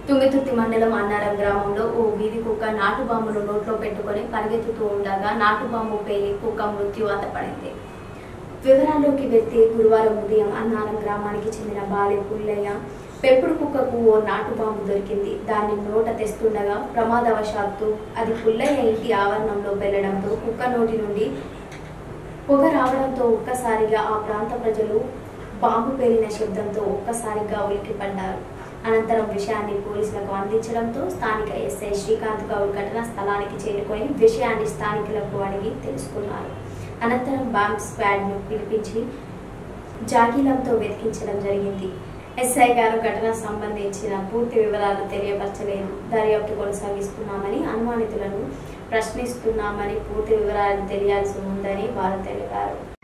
తుంగతుర్తి మండలం అన్నారం గ్రామంలో ఓ వీధి కుక్క నాటు బాంబును నోట్లో పెట్టుకొని పరిగెత్తుతూ ఉండగా నాటు బాంబు పేలి కుక్క మృత్యువాత పడింది వివరాల్లోకి వెళ్తే గురువారం ఉదయం అన్నారం గ్రామానికి చెందిన బాలె పుల్లయ్య పెంపుడు కుక్కకు ఓ నాటు బాంబు దొరికింది దాన్ని నోట తెస్తుండగా ప్రమాదవశాత్తు అది పుల్లయ్య ఇంటి ఆవరణంలో వెళ్లడంతో కుక్క నోటి నుండి పొగ రావడంతో ఒక్కసారిగా ఆ ప్రాంత ప్రజలు బాంబు పేలిన శబ్దంతో ఒక్కసారిగా ఉలిక్కిపడ్డారు అనంతరం విషయాన్ని పోలీసులకు అందించడంతో స్థానిక ఎస్ఐ శ్రీకాంత్ గౌడ్ ఘటనా స్థలానికి చేరుకొని విషయాన్ని స్థానికులకు అడిగి తెలుసుకున్నారు అనంతరం బాంబ్ స్క్వాడ్ను పిలిపించి జాకీలంతో వెతికించడం జరిగింది ఎస్ఐ గారు ఘటన సంబంధించిన పూర్తి వివరాలు తెలియపరచలేదు దర్యాప్తు కొనసాగిస్తున్నామని అనుమానితులను ప్రశ్నిస్తున్నామని పూర్తి వివరాలు తెలియాల్సి ఉందని వారు తెలిపారు